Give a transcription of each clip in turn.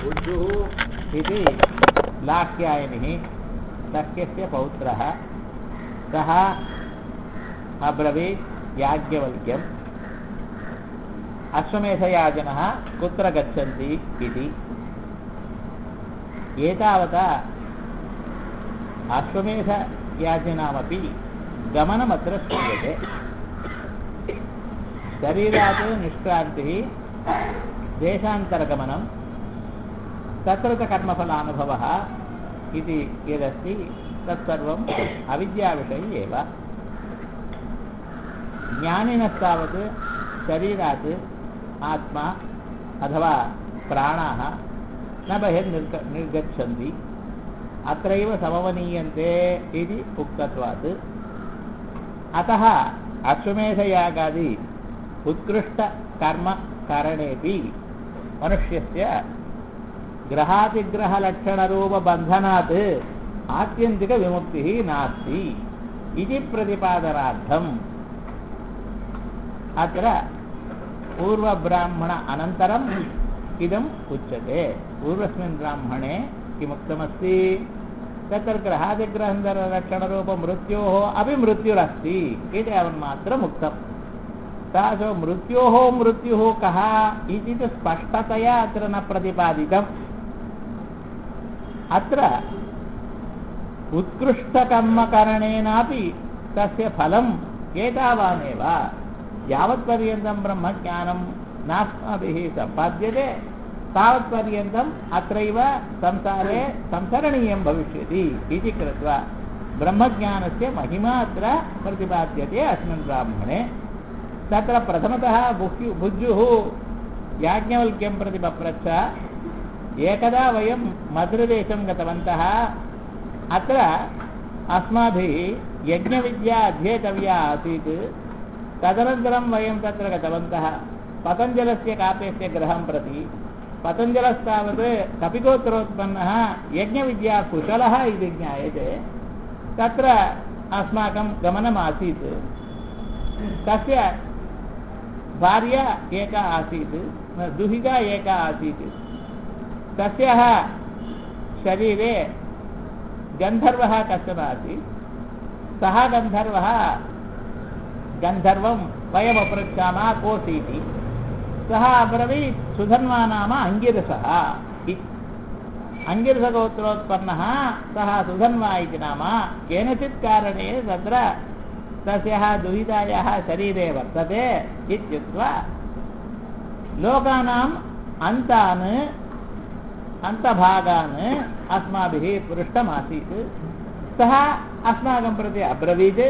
उज्जुः इति लाख्यायनिः शक्यस्य पौत्रः सः अब्रवीत् याज्ञवल्क्यम् अश्वमेधयाजनः कुत्र गच्छन्ति इति एतावता अश्वमेधयाजनामपि गमनमत्र श्रूयते शरीरात् निष्क्रान्तिः देशान्तरगमनं तत्र च कर्मफलानुभवः इति यदस्ति तत्सर्वम् अविद्याविषये एव ज्ञानिनस्तावत् शरीरात् आत्मा अथवा प्राणाः न बहिर्निर्ग निर्गच्छन्ति अत्रैव समवनीयन्ते इति उक्तत्वात् अतः अश्वमेधयागादि उत्कृष्टकर्मकरणेपि मनुष्यस्य ग्रहातिग्रहलक्षणरूपबन्धनात् आत्यन्तिकविमुक्तिः नास्ति इति प्रतिपादनार्थम् अत्र पूर्वब्राह्मण अनन्तरम् इदम् उच्यते पूर्वस्मिन् ब्राह्मणे किमुक्तमस्ति तत्र ग्रहादिग्रहन्तरलक्षणरूपमृत्योः अपि मृत्युरस्ति इति यावन्मात्रम् उक्तम् तासु मृत्योः मृत्युः कः इति तु स्पष्टतया अत्र न प्रतिपादितम् अत्र उत्कृष्टकर्मकरणेनापि तस्य फलम् एतावानेव यावत्पर्यन्तं ब्रह्मज्ञानं नास्माभिः सम्पाद्यते तावत्पर्यन्तम् अत्रैव संसारे संसरणीयं भविष्यति इति कृत्वा ब्रह्मज्ञानस्य महिमा अत्र प्रतिपाद्यते अस्मिन् ब्राह्मणे तत्र प्रथमतः बुह्यु भुज्युः याज्ञवल्क्यं प्रति पप्रच्छ एकदा वयं मधुरदेशं गतवन्तः अत्र अस्माभिः यज्ञविद्या अध्येतव्या आसीत् तदनन्तरं वयं तत्र गतवन्तः पतञ्जलस्य काव्यस्य गृहं प्रति पतञ्जलस्तावत् कपिगोत्रोत्पन्नः यज्ञविद्याकुशलः इति ज्ञायते तत्र अस्माकं गमनमासीत् तस्य भार्या एका आसीत् दुहिता एका आसीत् तस्याः शरीरे गन्धर्वः कश्चन आसीत् सः गन्धर्वः गन्धर्वं वयमपृच्छामः कोऽसीति सः अब्रवीत् सुधन्वा नाम अङ्गिरसः इति अङ्गिरसगोत्रोत्पन्नः सः सुधन्वा इति नाम केनचित् कारणे तत्र तस्याः दुहितायाः शरीरे वर्तते इत्युक्त्वा लोकानाम् अन्तान् अन्तभागान् अस्माभिः पृष्टमासीत् सः अस्माकं प्रति अब्रवीत्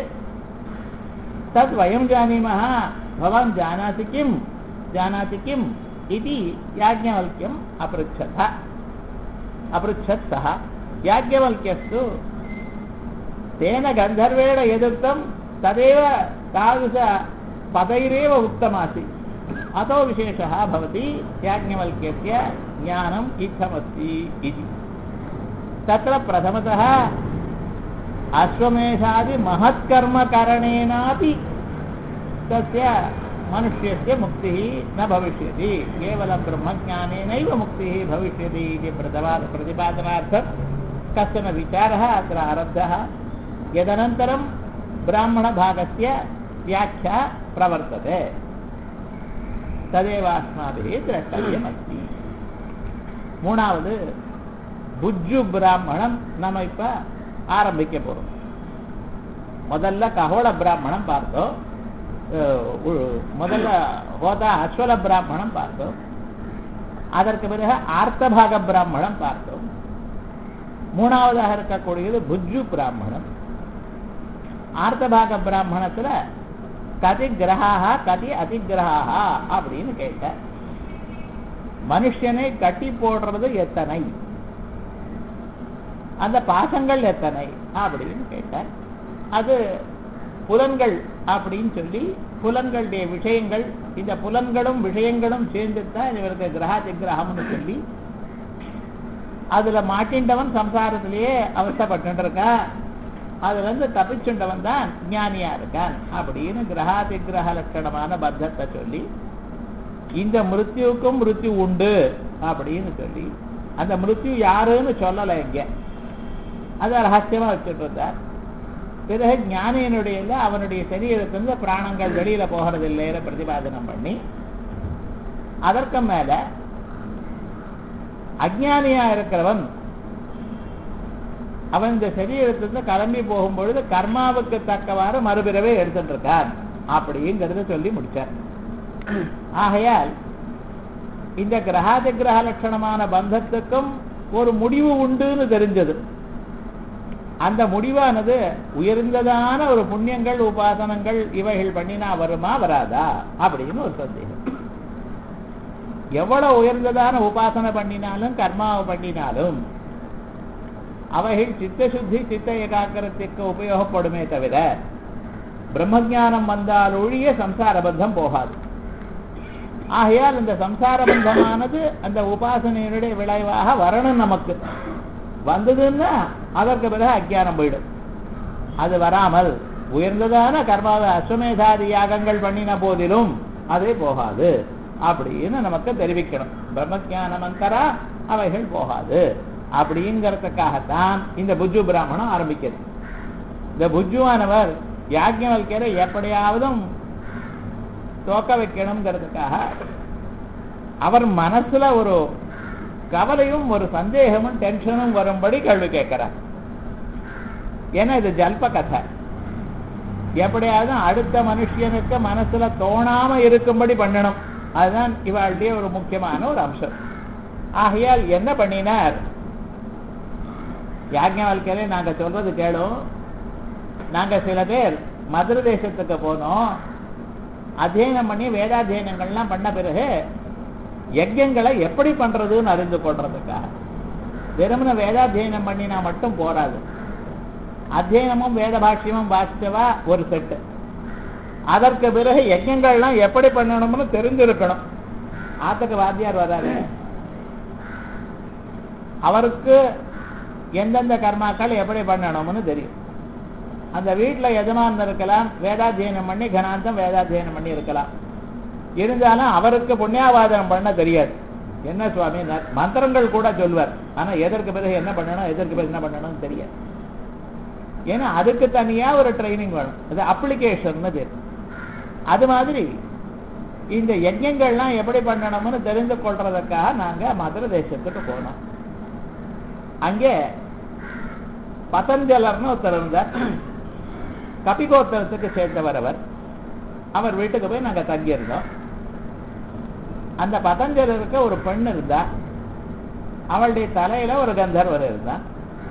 तद् वयं जानीमः भवान् जानाति किं जानाति किम् इति याज्ञवल्क्यम् अपृच्छथ अपृच्छत् सः याज्ञवल्क्यस्तु तेन गन्धर्वेण यदुक्तं तदेव तादृशपदैरेव उक्तमासीत् अतो विशेषः भवति याज्ञवल्क्यस्य ज्ञानम् इत्थमस्ति इति तत्र प्रथमतः अश्वमेधादिमहत्कर्मकरणेनापि तस्य मनुष्यस्य मुक्तिः न भविष्यति केवलं ब्रह्मज्ञानेनैव मुक्तिः भविष्यति इति प्रतवा प्रतिपादनार्थं कश्चन विचारः अत्र आरब्धः यदनन्तरं ब्राह्मणभागस्य व्याख्या प्रवर्तते तदेव अस्माभिः द्रष्टव्यमस्ति மூணாவது புஜ்ஜு பிராமணம் நம்ம இப்ப ஆரம்பிக்க போறோம் முதல்ல ககோள பிராமணம் பார்த்தோம் முதல்ல ஹோதா அஸ்வல பிராமணம் பார்த்தோம் அதற்கு பிறகு ஆர்த்தபாக பிராமணம் பார்த்தோம் மூணாவதாக இருக்கக்கூடியது புஜ்ஜு பிராமணம் ஆர்த்தபாக பிராமணத்துல கதி கிரகாக கதி அதிகிரகாக அப்படின்னு கேட்ட மனுஷனை கட்டி போடுறது எத்தனை அந்த பாசங்கள் எத்தனை அப்படின்னு கேட்டார் அது புலன்கள் அப்படின்னு சொல்லி புலன்களுடைய விஷயங்கள் இந்த புலன்களும் விஷயங்களும் சேர்ந்துதான் இவருக்கு கிரகாதி கிரகம்னு சொல்லி அதுல மாட்டின்றவன் சம்சாரத்திலேயே அவஸ்தப்பட்டு இருக்கா அதுல இருந்து தப்பிச்சுண்டவன் தான் ஞானியா இருக்கான் அப்படின்னு கிரகாதி கிரக லட்சணமான பத்தத்தை சொல்லி இந்த மிருத்யுவுக்கும் மிருத்யு உண்டு அப்படின்னு சொல்லி அந்த மிருத்யு யாருன்னு சொல்லலை இங்க அதை ரகசியமா வச்சுட்டு இருந்தார் பிறகு ஞானியனுடைய இல்ல, அவனுடைய சரீரத்திலிருந்து பிராணங்கள் வெளியில போகிறது இல்லைன்னு பிரதிபாதனம் பண்ணி அதற்கு மேல அஜ்ஞானியா இருக்கிறவன் அவன் இந்த சரீரத்திலிருந்து கிளம்பி போகும் பொழுது கர்மாவுக்கு தக்கவாறு மறுபிறவை எடுத்துட்டு இருக்கான் அப்படிங்கிறத சொல்லி முடிச்சார் ஆகையால் இந்த கிரகாதி கிரக லட்சணமான பந்தத்துக்கும் ஒரு முடிவு உண்டுன்னு தெரிஞ்சது அந்த முடிவானது உயர்ந்ததான ஒரு புண்ணியங்கள் உபாசனங்கள் இவைகள் பண்ணினா வருமா வராதா அப்படின்னு ஒரு சந்தேகம் எவ்வளவு உயர்ந்ததான உபாசனை பண்ணினாலும் கர்மாவை பண்ணினாலும் அவைகள் சித்த சுத்தி சித்த ஏகாக்கிரத்திற்கு உபயோகப்படுமே தவிர பிரம்மஜானம் வந்தால் ஒழிய சம்சார பந்தம் போகாது ஆகையால் இந்த சம்சார பந்தமானது அந்த உபாசனையினுடைய விளைவாக வரணும் நமக்கு வந்ததுன்னா அதற்கு பிறகு அஜ்ஞானம் போயிடும் அது வராமல் உயர்ந்ததான கர்மாவை அஸ்வமேதாதி யாகங்கள் பண்ணின போதிலும் அதே போகாது அப்படின்னு நமக்கு தெரிவிக்கணும் பிரம்மஜானம் அந்தரா அவைகள் போகாது அப்படிங்கிறதுக்காகத்தான் இந்த புஜ்ஜு பிராமணம் ஆரம்பிக்கிறது இந்த புஜ்ஜுவானவர் யாஜ்ஞவல்கரை எப்படியாவதும் தோக்க வைக்கணுங்கிறதுக்காக அவர் மனசுல ஒரு கவலையும் ஒரு சந்தேகமும் டென்ஷனும் வரும்படி கேள்வி கேட்கிறார் ஏன்னா இது ஜல்ப கதை எப்படியாவது அடுத்த மனுஷனுக்கு மனசுல தோணாம இருக்கும்படி பண்ணணும் அதுதான் இவாளுடைய ஒரு முக்கியமான ஒரு அம்சம் ஆகையால் என்ன பண்ணினார் யாஜ்ஞவல்கரே நாங்க சொல்றது கேளும் நாங்க சில பேர் மதுர தேசத்துக்கு போனோம் அத்தியனம் பண்ணி வேதாத்தியனங்கள்லாம் பண்ண பிறகு யஜ்யங்களை எப்படி பண்றதுன்னு அறிந்து கொள்றதுக்காக வெறுமன வேதாத்தியனம் பண்ணினா மட்டும் போராது அத்தியனமும் வேத பாஷ்யமும் வாசிச்சவா ஒரு செட்டு அதற்கு பிறகு யஜ்யங்கள்லாம் எப்படி பண்ணணும்னு தெரிஞ்சிருக்கணும் ஆத்துக்கு வாத்தியார் வராரு அவருக்கு எந்தெந்த கர்மாக்கள் எப்படி பண்ணணும்னு தெரியும் அந்த வீட்டுல எஜமான் இருக்கலாம் வேதாத்தியனம் பண்ணி கனாந்தம் வேதாத்தியனம் பண்ணி இருக்கலாம் இருந்தாலும் அவருக்கு புண்ணியாவாதனம் பண்ண தெரியாது என்ன சுவாமி ந- மந்திரங்கள் கூட சொல்வார் ஆனா எதற்கு பிறகு என்ன பண்ணணும் எதற்கு பிறகு என்ன பண்ணணும்னு தெரியாது ஏன்னா அதுக்கு தனியா ஒரு ட்ரைனிங் வேணும் அது அப்ளிகேஷன் பேர் அது மாதிரி இந்த யஜ்யங்கள்லாம் எப்படி பண்ணணும்னு தெரிந்து கொள்றதுக்காக நாங்க மதுர தேசத்துக்கு போனோம் அங்கே பதஞ்சலர்னு ஒருத்தர் இருந்தார் கபிகோத்திரத்துக்கு சேர்ந்தவர் அவர் அவர் வீட்டுக்கு போய் நாங்க தங்கியிருந்தோம் அந்த பதஞ்சலருக்கு ஒரு பெண் இருந்தா அவளுடைய தலையில ஒரு கந்தர்வர் இருந்தான்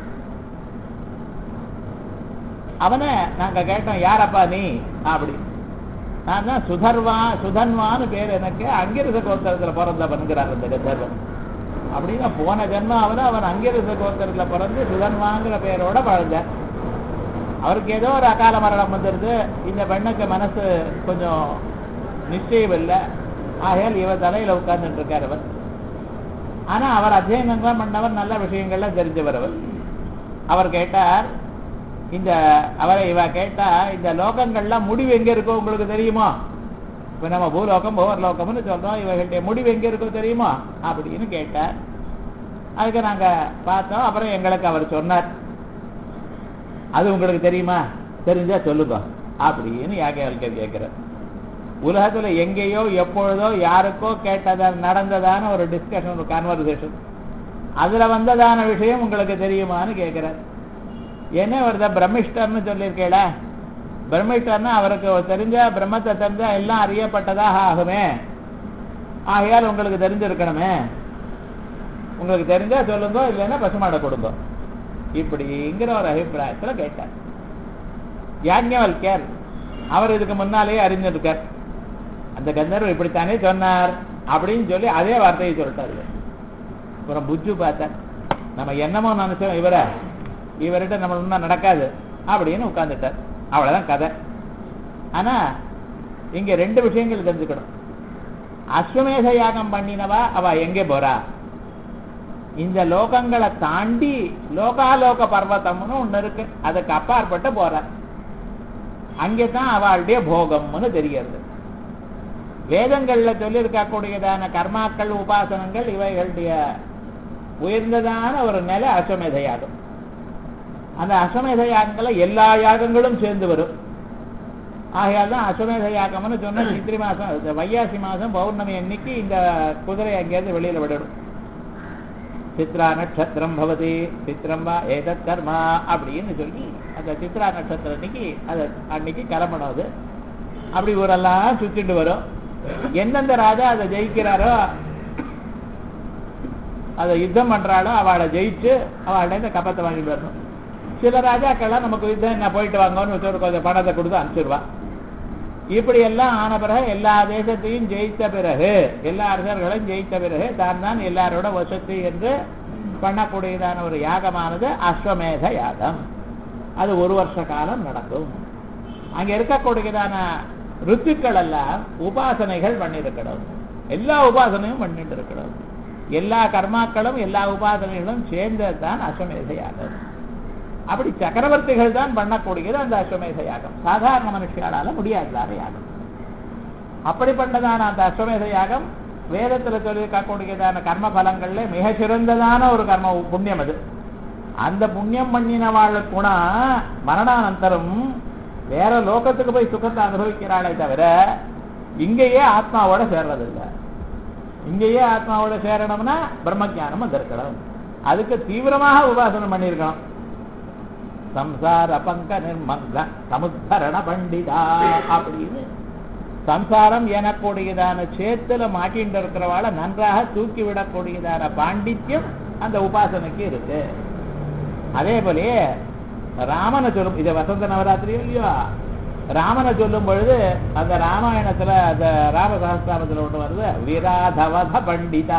அவனை நாங்க கேட்டோம் யாரப்பா நீ அப்படி நான் தான் சுதர்வா சுதன்வான்னு பேர் எனக்கு அங்கிரச கோத்திரத்துல பிறந்தவனுங்கிறார் அந்த கந்தர்வன் அப்படின்னா போன ஜென்மம் அவன் அவன் அங்கிரச கோத்திரத்துல பிறந்து சுதன்வாங்கிற பேரோட வாழ்ந்தார் அவருக்கு ஏதோ ஒரு அகால மரணம் வந்துருது இந்த பெண்ணுக்கு மனசு கொஞ்சம் நிச்சயம் இல்லை ஆகையால் இவ தலையில உட்கார்ந்துட்டு இருக்கார் அவர் ஆனா அவர் அத்தியனங்கள்லாம் பண்ணவர் நல்ல விஷயங்கள்லாம் தெரிஞ்சவர் அவர் அவர் கேட்டார் இந்த அவரை இவ கேட்டா இந்த லோகங்கள்லாம் முடிவு எங்க இருக்கோ உங்களுக்கு தெரியுமா இப்ப நம்ம பூலோகம் புவர்லோகம்னு சொல்றோம் இவர்களுடைய முடிவு எங்க இருக்கோ தெரியுமா அப்படின்னு கேட்டார் அதுக்கு நாங்க பார்த்தோம் அப்புறம் எங்களுக்கு அவர் சொன்னார் அது உங்களுக்கு தெரியுமா தெரிஞ்சா சொல்லுங்க அப்படின்னு யாக்கையாள்கள் கேட்கிறார் உலகத்துல எங்கேயோ எப்பொழுதோ யாருக்கோ கேட்டதா நடந்ததான ஒரு டிஸ்கஷன் ஒரு கான்வர்சேஷன் அதுல வந்ததான விஷயம் உங்களுக்கு தெரியுமான்னு கேட்கிறார் என்ன வருத பிரம்மிஷ்டர்னு சொல்லியிருக்கேள பிரம்மிஷ்டர்னா அவருக்கு தெரிஞ்ச பிரம்மத்தை தெரிஞ்சா எல்லாம் அறியப்பட்டதாக ஆகுமே ஆகையால் உங்களுக்கு தெரிஞ்சிருக்கணுமே உங்களுக்கு தெரிஞ்சா சொல்லுங்க இல்லைன்னா பசுமாடை கொடுங்க இப்படிங்கிற ஒரு அபிப்பிராயத்துல கேட்டார் யாஜ்ஞவல்கர் அவர் இதுக்கு முன்னாலேயே அறிஞ்சிருக்கார் அந்த கந்தர்வர் இப்படித்தானே சொன்னார் அப்படின்னு சொல்லி அதே வார்த்தையை சொல்லிட்டாரு அப்புறம் புஜ்ஜு பார்த்தார் நம்ம என்னமோ நினைச்சோம் இவரை இவர்கிட்ட நம்ம இன்னும் நடக்காது அப்படின்னு உட்கார்ந்துட்டார் அவ்வளவுதான் கதை ஆனா இங்க ரெண்டு விஷயங்கள் தெரிஞ்சுக்கணும் அஸ்வமேத யாகம் பண்ணினவா அவ எங்கே போறா இந்த லோகங்களை தாண்டி லோகாலோக பர்வதம்னு ஒண்ணு இருக்கு அதுக்கு அப்பாற்பட்டு போற அங்கேதான் அவளுடைய போகம்னு தெரிகிறது வேதங்கள்ல சொல்லியிருக்கக்கூடியதான கர்மாக்கள் உபாசனங்கள் இவைகளுடைய உயர்ந்ததான ஒரு நிலை அஸ்வமேத யாகம் அந்த அஸ்வமேத யாகங்கள்ல எல்லா யாகங்களும் சேர்ந்து வரும் ஆகையால் தான் அஸ்வமேத யாகம்னு சொன்ன சித்திரை மாசம் இந்த வையாசி மாசம் பௌர்ணமி அன்னைக்கு இந்த குதிரை அங்கேயிருந்து வெளியில விடணும் சித்ரா நட்சத்திரம் பவதி சித்திரம் வா ஏதத் கர்மா அப்படின்னு சொல்லி அந்த சித்ரா நட்சத்திரம் அன்னைக்கு அது அன்னைக்கு கிளம்பணும் அது அப்படி ஊரெல்லாம் சுத்திட்டு வரும் எந்தெந்த ராஜா அதை ஜெயிக்கிறாரோ அதை யுத்தம் பண்றாளோ அவளை ஜெயிச்சு அவள்கிட்ட இந்த கப்பத்தை வாங்கிட்டு வரணும் சில ராஜாக்கள்லாம் நமக்கு யுத்தம் என்ன போயிட்டு வாங்கன்னு வச்சு ஒரு கொஞ்சம் பணத்தை கொடுத்து அனுப்பிச்சிடுவா இப்படி எல்லாம் ஆன பிறகு எல்லா தேசத்தையும் ஜெயித்த பிறகு எல்லா அரசர்களையும் ஜெயித்த பிறகு தான் தான் எல்லாரோட வசதி என்று பண்ணக்கூடியதான ஒரு யாகமானது அஸ்வமேத யாகம் அது ஒரு வருஷ காலம் நடக்கும் அங்க இருக்கக்கூடியதான ருத்துக்கள் எல்லாம் உபாசனைகள் பண்ணிருக்கணும் எல்லா உபாசனையும் பண்ணிட்டு இருக்கணும் எல்லா கர்மாக்களும் எல்லா உபாசனைகளும் சேர்ந்தது தான் அஸ்வமேத யாகம் அப்படி சக்கரவர்த்திகள் தான் பண்ணக்கூடியது அந்த அஸ்வமேத யாகம் சாதாரண மனுஷியாளால முடியாததான யாகம் அப்படி பண்ணதான அந்த அஸ்வமேத யாகம் வேதத்துல சொல்லியிருக்கக்கூடியதான கர்ம பலங்கள்ல மிக சிறந்ததான ஒரு கர்ம புண்ணியம் அது அந்த புண்ணியம் பண்ணினவாளுக்கு கூட மரணானந்தரம் வேற லோகத்துக்கு போய் சுகத்தை அனுபவிக்கிறாளே தவிர இங்கேயே ஆத்மாவோட சேர்றதில்லை இங்கேயே ஆத்மாவோட சேரணும்னா பிரம்மஜானம் வந்திருக்கணும் அதுக்கு தீவிரமாக உபாசனம் பண்ணியிருக்கணும் சம்சார பங்க நிர்மங்க சமுத்தரண பண்டிதா அப்படின்னு சம்சாரம் எனக்கூடியதான சேத்துல மாட்டின்னு இருக்கிறவாளை நன்றாக தூக்கி விடக்கூடியதான பாண்டித்யம் அந்த உபாசனைக்கு இருக்கு அதே போலயே ராமனை சொல்லும் இது வசந்த நவராத்திரியோ இல்லையோ ராமனை சொல்லும் பொழுது அந்த ராமாயணத்துல அந்த ராம சகஸ்தானத்துல ஒண்ணு வருது விராதவத பண்டிதா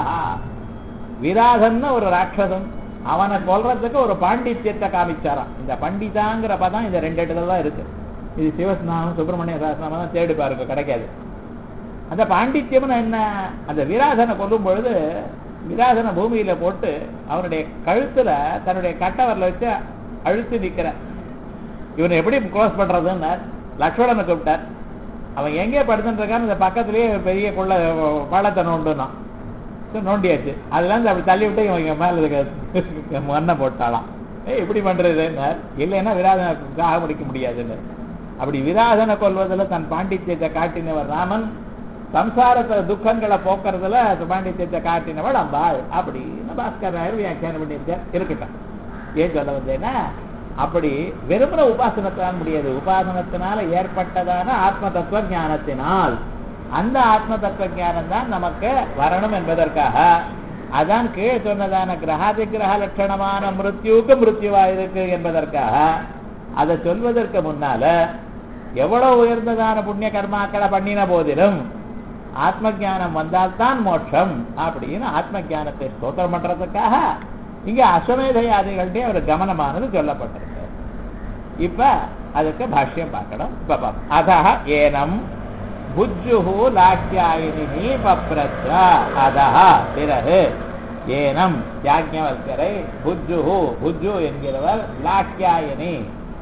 விராதன்னு ஒரு ராட்சசன் அவனை கொல்றதுக்கு ஒரு பாண்டித்யத்தை காமிச்சாராம் இந்த பண்டிதாங்கிற பதம் இந்த ரெண்டு இடத்துல தான் இருக்கு இது சிவஸ்நாமம் சுப்பிரமணிய சாஸ்திரமா தான் தேடி பாருங்க கிடைக்காது அந்த பாண்டித்யம்னு என்ன அந்த விராதனை கொல்லும் பொழுது விராதனை பூமியில போட்டு அவனுடைய கழுத்துல தன்னுடைய கட்டவரில் வச்சு அழுத்தி நிக்கிற இவனை எப்படி க்ளோஸ் பண்றதுன்னு லக்ஷ்மணனை கூப்பிட்டார் அவன் எங்கே படுத்துட்டு இருக்கான்னு இந்த பக்கத்துலயே பெரிய கொள்ள பள்ளத்தை நோண்டுனான் சரி, நோண்டியாச்சு அதுல இருந்து அப்படி தள்ளி விட்டு இவன் மேல இருக்க மண்ணை போட்டாலாம் ஏய் இப்படி பண்றதுன்னு இல்லைன்னா விராதனை ஆக முடிக்க முடியாதுன்னு அப்படி விராதனை கொள்வதில் தன் பாண்டித்யத்தை காட்டினவர் ராமன் சம்சாரத்துல துக்கங்களை போக்குறதுல அந்த பாண்டித்யத்தை காட்டினவள் அம்பாள் அப்படின்னு பாஸ்கர் ராயர் வியாக்கியானம் பண்ணியிருக்கார் இருக்கட்டும் ஏன் சொல்ல வந்தேன்னா அப்படி வெறுமன உபாசனத்தான் முடியாது உபாசனத்தினால ஏற்பட்டதான ஆத்ம தத்துவ ஞானத்தினால் அந்த ஆத்ம தத்துவ ஞானம் தான் நமக்கு வரணும் என்பதற்காக அதான் கீழே சொன்னதான கிரகாதி கிரக லட்சணமான மிருத்யுவுக்கு மிருத்யுவா இருக்கு என்பதற்காக அதை சொல்வதற்கு முன்னால எவ்வளவு உயர்ந்ததான புண்ணிய கர்மாக்களை பண்ணின போதிலும் ஆத்ம ஞானம் வந்தால்தான் மோட்சம் அப்படின்னு ஆத்ம ஞானத்தை ஸ்தோத்திரம் பண்றதுக்காக இங்க அஸ்வமேதையாதிகளுடைய ஒரு கவனமானது சொல்லப்பட்டிருக்கு இப்ப அதுக்கு பாஷ்யம் பார்க்கணும் இப்ப பார்ப்போம். அதஹ ஏனம் புஜ்ஜுஹு லாக்கியாயினி பப்ரத்ரா அதஹ பிறகு ஏனம் யாஜ்ஞவல்கரை புஜ்ஜுஹு புஜ்ஜு என்கிறவர் லாக்கியாயினி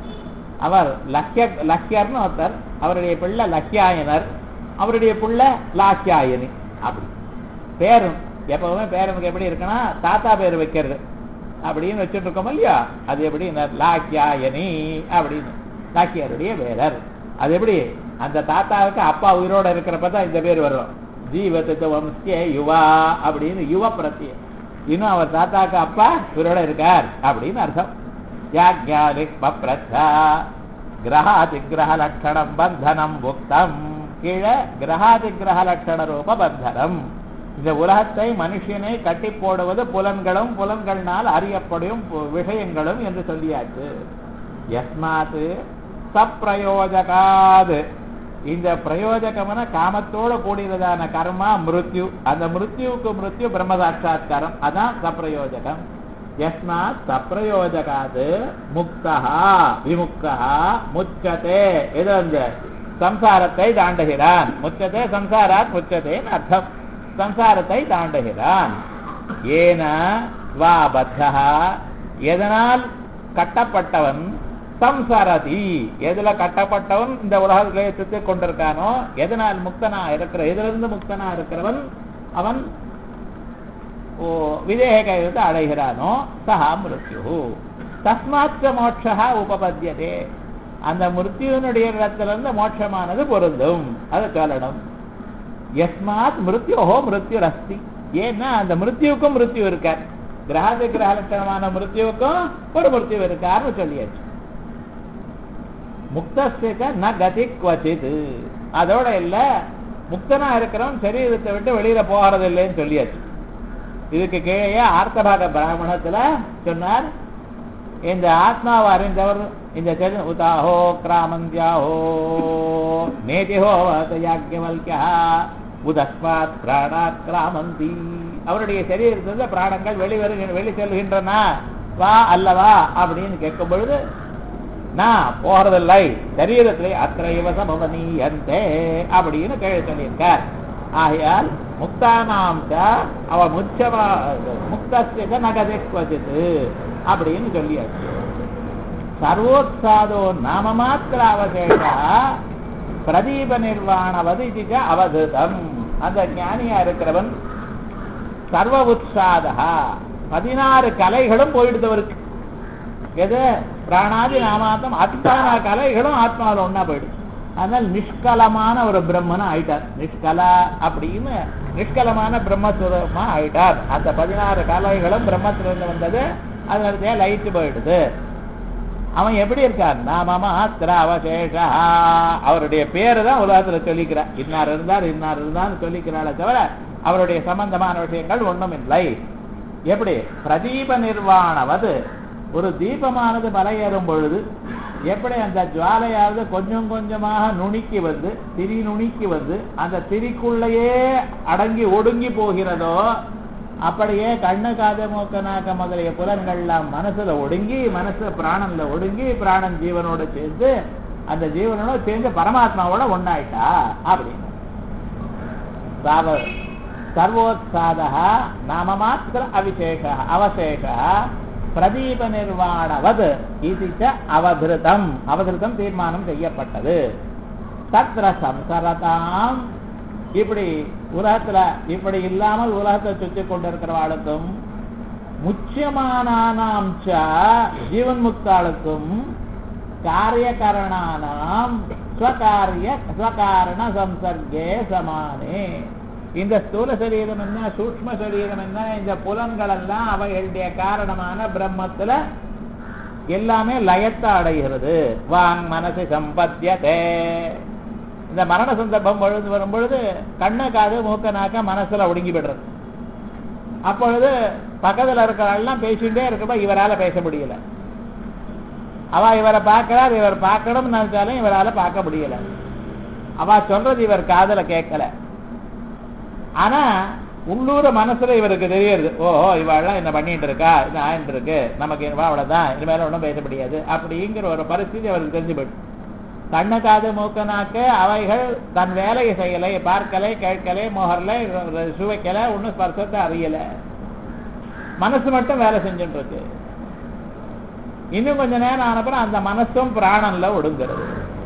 அவர் லக்கிய லக்கியர்னு ஒருத்தர் அவருடைய பிள்ளை லக்கியாயனர் அவருடைய புள்ள லாக்கியாயனி அப்படி பேரும் எப்பவுமே பேரனுக்கு எப்படி இருக்குன்னா தாத்தா பேர் வைக்கிறது அப்படின்னு வச்சுட்டு இருக்கோம் இல்லையா அது எப்படி லாக்கியாயனி அப்படின்னு லாக்கியாருடைய வேரர் அது எப்படி அந்த தாத்தாவுக்கு அப்பா உயிரோட இருக்கிறப்ப தான் இந்த பேர் வரும் ஜீவத்து வம்சே யுவா அப்படின்னு யுவ பிரத்திய இன்னும் அவர் தாத்தாவுக்கு அப்பா உயிரோட இருக்கார் அப்படின்னு அர்த்தம் யாக்ஞானிக் பப்ரத்தா கிரகாதி கிரக லட்சணம் பந்தனம் புக்தம் கீழே கிரகாதி கிரக லட்சண ரூப பந்தனம் இந்த உலகத்தை மனுஷனை கட்டி போடுவது புலன்களும் புலன்கள்னால் அறியப்படும் பு- விஷயங்களும் என்று சொல்லியாச்சு யஸ்மாத் சப்பிரயோஜகாது இந்த பிரயோஜகம்னா காமத்தோட கூடியதான கர்மா மிருத்யு அந்த மிருத்யுவுக்கு மிருத்யு பிரம்ம சாட்சா்காரம் அதான் சப்பிரயோஜகம் யஸ்மாத் சப்பிரயோஜகாது முக்தா விமுக்தா முச்சதே இது வந்து சம்சாரத்தை தாண்டுகிறான் முச்சதே சம்சாராத் முச்சதேன்னு அர்த்தம் சம்சாரத்தை தாண்டுகிறான் ஏன வா பத்தா எதனால் கட்டப்பட்டவன் சம்சாரதி எதுல கட்டப்பட்டவன் இந்த உலகத்திலே சுத்தி கொண்டிருக்கானோ எதனால் முக்தனா இருக்கிற எதிலிருந்து முக்தனா இருக்கிறவன் அவன் ஓ விதேகத்தை அடைகிறானோ சஹா மிருத்யு தஸ்மாச்ச மோட்சா உபபத்தியதே அந்த மிருத்யுனுடைய இடத்திலிருந்து மோட்சமானது பொருந்தும் அதை சொல்லணும் எஸ்மாத் மிருத்யோஹோ மிருத்யுர் அஸ்தி ஏன்னா அந்த மிருத்யுவுக்கும் மிருத்யு இருக்கார் கிரகாதி கிரக லட்சணமான மிருத்யுவுக்கும் ஒரு மிருத்யு இருக்காருன்னு சொல்லியாச்சு முக்தஸ்திக ந கதி குவச்சித் அதோட இல்ல முக்தனா இருக்கிறவன் சரீரத்தை விட்டு வெளியில போறது இல்லைன்னு சொல்லியாச்சு இதுக்கு கீழே ஆர்த்தபாக பிராமணத்துல சொன்னார் இந்த ஆத்மாவை அறிந்தவர் இந்த தெரு உதாஹோ கிராமந்தியாஹோ நேதிஹோ யாக்கியவல்யா உதஸ்மாத் பிராணாத் கிராமந்தி அவருடைய சரீரத்திலிருந்து பிராணங்கள் வெளிவருகின்ற வெளி செல்கின்றன வா அல்லவா அப்படின்னு கேட்கும் பொழுது நான் போறதில்லை சரீரத்திலே அத்திரைவ சமவனீயந்தே அப்படின்னு கேள்வி சொல்லியிருக்கார் ஆகையால் முக்தானாம் அவ முச்சமா முக்தஸ்ய நகதை குவச்சித்து அப்படின்னு சொல்லியாச்சு சர்வோத்சாதோ நாம மாத்திர அவசேஷா பிரதீப நிர்வாணவது இதுக்கு அவதிதம் அந்த ஞானியா இருக்கிறவன் சர்வ உற்சாதா பதினாறு கலைகளும் போயிடுதவருக்கு எது பிராணாதி நாமாத்தம் அத்தனை கலைகளும் ஆத்மாவில் ஒன்னா போயிடுச்சு அதனால் நிஷ்கலமான ஒரு பிரம்மனா ஆயிட்டார் நிஷ்கலா அப்படின்னு நிஷ்கலமான பிரம்மஸ்வரமா ஆயிட்டார் அந்த பதினாறு கலைகளும் பிரம்மத்திலிருந்து வந்தது அதனால லைட்டு போயிடுது அவன் எப்படி இருக்கார் நாம மாத்திர அவசேஷா அவருடைய பேரு தான் உலகத்துல சொல்லிக்கிறார் இன்னார் இருந்தார் இன்னார் இருந்தார் சொல்லிக்கிறாளே தவிர அவருடைய சம்பந்தமான விஷயங்கள் ஒண்ணும் இல்லை எப்படி பிரதீப நிர்வாணவது ஒரு தீபமானது மலையேறும் பொழுது எப்படி அந்த ஜுவாலையாவது கொஞ்சம் கொஞ்சமாக நுணுக்கி வந்து திரி நுணுக்கி வந்து அந்த திரிக்குள்ளேயே அடங்கி ஒடுங்கி போகிறதோ அப்படியே கண்ணு காது மூக்க நாக்க முதலிய புலன்கள்லாம் மனசுல ஒடுங்கி மனசு பிராணன்ல ஒடுங்கி பிராணன் ஜீவனோட சேர்ந்து அந்த ஜீவனோட சேர்ந்து பரமாத்மாவோட ஒன்னாயிட்டா அப்படின்னு சாவ சர்வோத்சாதா நாம மாத்திர அவிசேஷ அவசேஷ பிரதீப நிர்வாணவது இது அவதிருதம் அவதிருதம் தீர்மானம் செய்யப்பட்டது தத்ர சம்சரதாம் இப்படி உலகத்துல இப்படி இல்லாமல் உலகத்தை சுற்றி கொண்டிருக்கிறவாளுக்கும் முக்கியமானாம் ஜீவன் முக்தாளுக்கும் காரியகரணானாம் ஸ்வகாரிய ஸ்வகாரண சம்சர்கே சமானே இந்த ஸ்தூல சரீரம் என்ன சூக்ம சரீரம் என்ன இந்த புலன்கள் எல்லாம் அவைகளுடைய காரணமான பிரம்மத்துல எல்லாமே லயத்தை அடைகிறது வாங் மனசு சம்பத்தியதே இந்த மரண சந்தர்ப்பம் பொழுது வரும் பொழுது கண்ண காது மூக்க நாக்க மனசுல ஒடுங்கி விடுறது அப்பொழுது பக்கத்துல இருக்கிறவெல்லாம் பேசிட்டே இருக்கப்ப இவரால பேச முடியல அவ இவரை பார்க்கிறார் இவர் பார்க்கணும்னு நினைச்சாலும் இவரால பார்க்க முடியல அவ சொல்றது இவர் காதல கேட்கல ஆனா உள்ளூர மனசுல இவருக்கு தெரியுது ஓஹோ இவாள்லாம் என்ன பண்ணிட்டு இருக்கா இது ஆயிட்டு இருக்கு நமக்கு இவா அவ்வளவுதான் இனிமேல ஒன்றும் பேச முடியாது அப்படிங்கிற ஒரு பரிస్థితి அவருக்கு தெரிஞ்சு போயிட்டு கண்ணு காது மூக்க நாக்கு அவைகள் தன் வேலையை செய்யலை பார்க்கலை கேட்கலை மோகரலை சுவைக்கலை ஒன்றும் ஸ்பர்சத்தை அறியல மனசு மட்டும் வேலை செஞ்சுட்டு இருக்கு இன்னும் கொஞ்ச நேரம் ஆனப்புறம் அந்த மனசும் பிராணன்ல ஒடுங்கிறது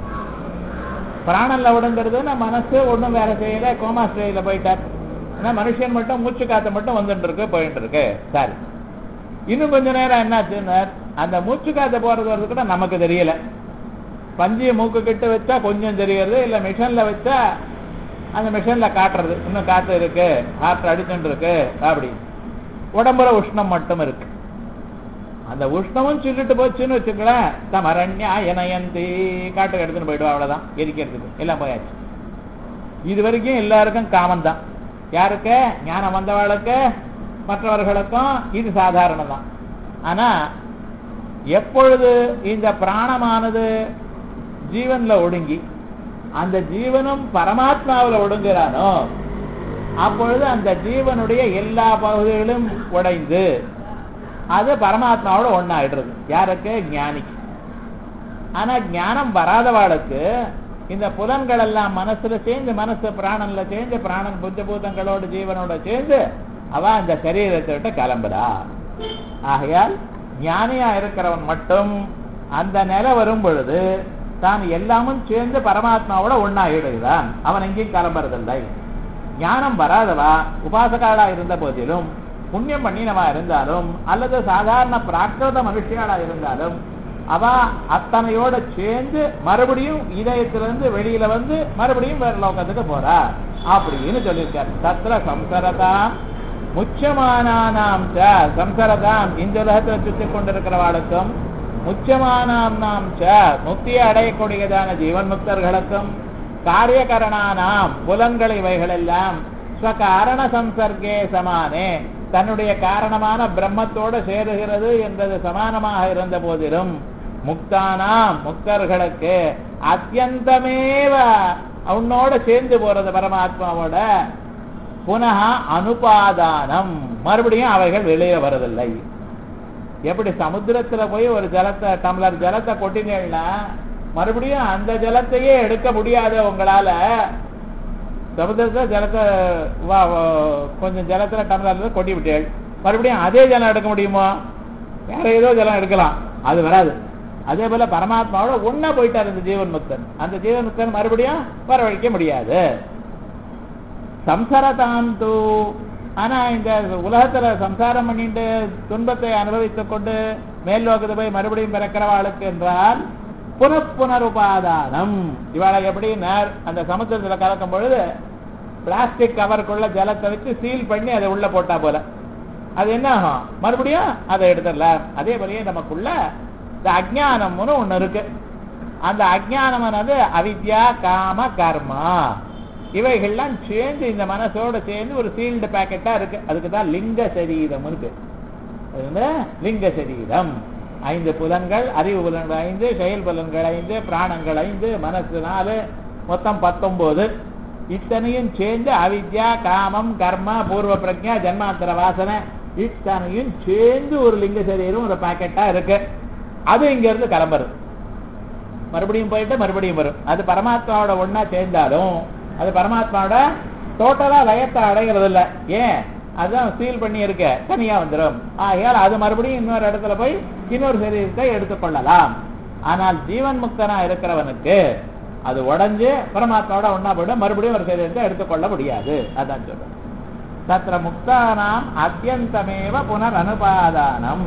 பிராணன்ல ஒடுங்கிறதுன்னா மனசு ஒன்றும் வேலை செய்யல கோமா ஸ்டேஜ்ல போயிட்டார் ஆனா மனுஷன் மட்டும் மூச்சு காத்து மட்டும் வந்துட்டு இருக்கு போயிட்டு இருக்கு சரி இன்னும் கொஞ்ச நேரம் என்னாச்சுன்னா அந்த மூச்சு காத்து போறது வரது கூட நமக்கு தெரியல பஞ்சிய மூக்கு கிட்ட வச்சா கொஞ்சம் தெரியறது இல்ல மிஷின்ல வச்சா அந்த மிஷின்ல காட்டுறது இன்னும் காத்து இருக்கு காற்று அடிச்சுட்டு இருக்கு அப்படி உடம்புல உஷ்ணம் மட்டும் இருக்கு அந்த உஷ்ணமும் சொல்லிட்டு போச்சுன்னு வச்சுக்கலாம் தமரண்யா இணையந்தி காட்டுக்கு எடுத்துன்னு போயிடுவா அவ்வளவுதான் எரிக்கிறதுக்கு எல்லாம் போயாச்சு இது வரைக்கும் எல்லாருக்கும் காமன் தான் யாருக்கு ஞானம் வந்தவாளுக்கு மற்றவர்களுக்கும் இது சாதாரணம் தான் ஆனா எப்பொழுது இந்த பிராணமானது ஜீவன்ல ஒடுங்கி அந்த ஜீவனும் பரமாத்மாவில் ஒடுங்குறானோ அப்பொழுது அந்த ஜீவனுடைய எல்லா பகுதிகளும் உடைந்து அது பரமாத்மாவோட ஒன்னாயிடுறது யாருக்கு ஞானிக்கு ஆனா ஞானம் வராதவாளுக்கு இந்த புலன்கள் எல்லாம் மனசுல சேர்ந்து மனசு பிராணன்ல சேர்ந்து பிராணன் புத்தபூதங்களோட ஜீவனோட சேர்ந்து அவ அந்த சரீரத்தை விட்டு கிளம்புறா ஆகையால் ஞானியா இருக்கிறவன் மட்டும் அந்த நிலை வரும் பொழுது தான் எல்லாமும் சேர்ந்து பரமாத்மாவோட ஒன்னாயிடுகிறான் அவன் எங்கேயும் கிளம்புறதில்லை ஞானம் வராதவா உபாசகாலா இருந்த போதிலும் புண்ணியம் பண்ணினவா இருந்தாலும் அல்லது சாதாரண பிராகிருத மனுஷியாளா இருந்தாலும் அவ அத்தனையோட சேர்ந்து மறுபடியும் இதயத்திலிருந்து வெளியில வந்து மறுபடியும் வேற லோகத்துக்கு போறா அப்படின்னு சொல்லியிருக்கார் தத்திர சம்சரதாம் முச்சமானாம் ச சம்சரதாம் இந்த உலகத்துல சுத்தி கொண்டிருக்கிறவாளுக்கும் முச்சமானாம் நாம் ச முக்தியை அடையக்கூடியதான ஜீவன் முக்தர்களுக்கும் காரியகரணானாம் புலன்கள் இவைகளெல்லாம் ஸ்வகாரண சம்சர்க்கே சமானே தன்னுடைய காரணமான பிரம்மத்தோடு சேருகிறது என்றது சமானமாக இருந்த போதிலும் முக்தானாம் முக்தர்களுக்கு அத்தியந்தமேவ அவனோட சேர்ந்து போறது பரமாத்மாவோட புனக அனுபாதானம் மறுபடியும் அவைகள் வெளியே வரதில்லை எப்படி சமுத்திரத்துல போய் ஒரு ஜலத்தை டம்ளர் ஜலத்தை கொட்டினீங்கன்னா மறுபடியும் அந்த ஜலத்தையே எடுக்க முடியாது உங்களால சமுத்திரத்துல ஜலத்தை வா- வா- கொஞ்சம் ஜலத்துல டம்ளர்ல கொட்டி விட்டேள் மறுபடியும் அதே ஜலம் எடுக்க முடியுமா வேற ஏதோ ஜலம் எடுக்கலாம் அது வராது அதே போல பரமாத்மாவோட ஒன்னா போயிட்டார் இந்த ஜீவன் முக்தன் அந்த ஜீவன் முக்தன் மறுபடியும் வரவழைக்க முடியாது சம்சாரதாந்து ஆனா இந்த உலகத்துல சம்சாரம் பண்ணிட்டு துன்பத்தை அனுபவித்துக் கொண்டு மேல் லோகத்தை போய் மறுபடியும் பிறக்கிறவாளுக்கு என்றால் புனப்புனருபாதானம் இவாளை எப்படி நேர் அந்த சமுத்திரத்துல கலக்கும் பொழுது பிளாஸ்டிக் கவருக்குள்ள ஜலத்தை வச்சு சீல் பண்ணி அதை உள்ள போட்டா போல அது என்ன ஆகும் மறுபடியும் அதை எடுத்துடலாம் அதே போலயே நமக்குள்ள இந்த அஜ்ஞானம்னு ஒண்ணு இருக்கு அந்த அஜ்ஞானமானது அவித்யா காம கர்மா இவைகள்லாம் சேர்ந்து இந்த மனசோட சேர்ந்து ஒரு சீல்டு பேக்கெட்டா இருக்கு அதுக்கு தான் லிங்க சரீரம் இருக்கு அது வந்து லிங்க சரீரம் ஐந்து புலன்கள் அறிவு புலன்கள் ஐந்து செயல் புலன்கள் ஐந்து பிராணங்கள் ஐந்து மனசு நாலு மொத்தம் பத்தொன்பது இத்தனையும் சேர்ந்து அவித்யா காமம் கர்மா பூர்வ பிரஜா ஜன்மாந்தர வாசனை இத்தனையும் சேர்ந்து ஒரு லிங்க சரீரம் ஒரு பாக்கெட்டா இருக்கு அது இங்க இருந்து கிளம்புறது மறுபடியும் போயிட்டு மறுபடியும் வரும் அது பரமாத்மாவோட ஒண்ணா சேர்ந்தாலும் அது பரமாத்மாவோட டோட்டலா லயத்தை அடைகிறது இல்ல ஏன் அதுதான் சீல் பண்ணி இருக்க தனியா வந்துடும் ஆகையால் அது மறுபடியும் இன்னொரு இடத்துல போய் இன்னொரு சரீரத்தை எடுத்துக்கொள்ளலாம் ஆனால் ஜீவன் முக்தனா இருக்கிறவனுக்கு அது உடைஞ்சு பரமாத்மாவோட ஒண்ணா போயிடும் மறுபடியும் ஒரு சரீரத்தை எடுத்துக்கொள்ள முடியாது அதான் சொல்றேன் தத்திர முக்தானாம் அத்தியந்தமேவ புனர் அனுபாதானம்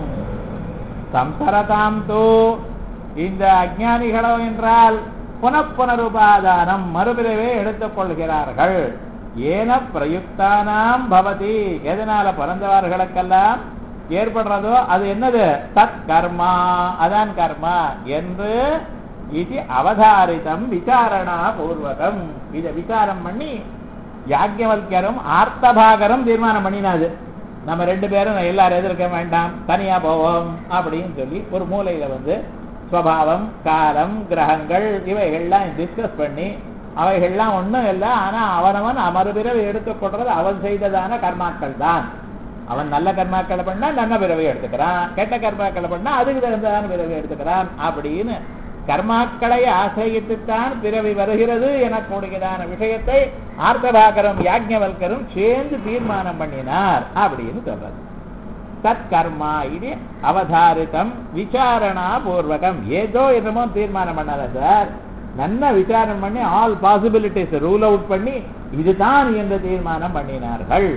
சம்சரதாம் தூ இந்த அஜானிகளோ என்றால் புனப்புனருபாதானம் மறுபிறவே எடுத்துக் கொள்கிறார்கள் ஏன பிரயுக்தானாம் பவதி எதனால பிறந்தவர்களுக்கெல்லாம் ஏற்படுறதோ அது என்னது தத் கர்மா அதான் கர்மா என்று இது அவதாரிதம் விசாரணா பூர்வகம் இதை விசாரம் பண்ணி யாக்கியவல்யரும் ஆர்த்தபாகரும் தீர்மானம் பண்ணினாது நம்ம ரெண்டு பேரும் எல்லாரும் எதிர்க்க வேண்டாம் தனியா போவோம் அப்படின்னு சொல்லி ஒரு மூலையில வந்து ஸ்வபாவம் காலம் கிரகங்கள் இவைகள்லாம் டிஸ்கஸ் பண்ணி அவைகள்லாம் ஒண்ணும் இல்லை ஆனா அவனவன் அமறுபிறவை எடுத்துக்கொள்றது அவன் செய்ததான கர்மாக்கள் தான் அவன் நல்ல கர்மாக்களை பண்ணா நல்ல பிறவை எடுத்துக்கிறான் கெட்ட கர்மாக்களை பண்ணா அதுக்கு தகுந்ததான பிறவை எடுத்துக்கிறான் அப்படின்னு கர்மாக்களை ஆசிரியத்துத்தான் பிறவி வருகிறது எனக்கூடியதான விஷயத்தை ஆர்த்தபாகரும் யாஜ்ஞவல்கரும் சேர்ந்து தீர்மானம் பண்ணினார் அப்படின்னு சொல்றது தத் கர்மா இது அவதாரிதம் விசாரணா பூர்வகம் ஏதோ என்னமோ தீர்மானம் பண்ணாத சார் நல்ல விசாரணம் பண்ணி ஆல் பாசிபிலிட்டிஸ் ரூல் அவுட் பண்ணி இதுதான் என்று தீர்மானம் பண்ணினார்கள்